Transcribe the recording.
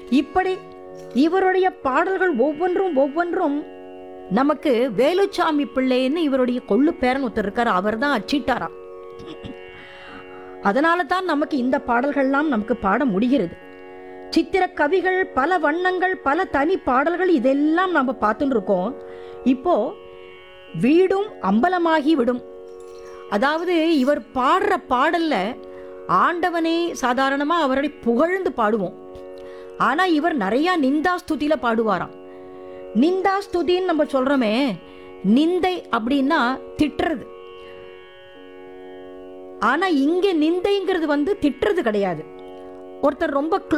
இப்படி இவருடைய பாடல்கள் ஒவ்வொன்றும் ஒவ்வொன்றும் நமக்கு வேலுச்சாமி பிள்ளைன்னு இவருடைய கொள்ளு பேரன் ஒருத்தர் இருக்காரு அவர் தான் அச்சிட்டாராம் அதனால தான் நமக்கு இந்த பாடல்கள்லாம் நமக்கு பாட முடிகிறது சித்திர கவிகள் பல வண்ணங்கள் பல தனி பாடல்கள் இதெல்லாம் நம்ம பார்த்துட்டு இருக்கோம் இப்போ வீடும் அம்பலமாகி விடும் அதாவது இவர் பாடுற பாடல்ல ஆண்டவனே சாதாரணமா அவரை புகழ்ந்து பாடுவோம் ஆனா இவர் நிறைய நிந்தா ஸ்துதியில பாடுவாராம் நிந்தா ஸ்துதின்னு நம்ம சொல்றோமே நிந்தை அப்படின்னா திட்டுறது ஆனா இங்க நிந்தைங்கிறது வந்து திட்டுறது கிடையாது ஒருத்தர் ரொம்ப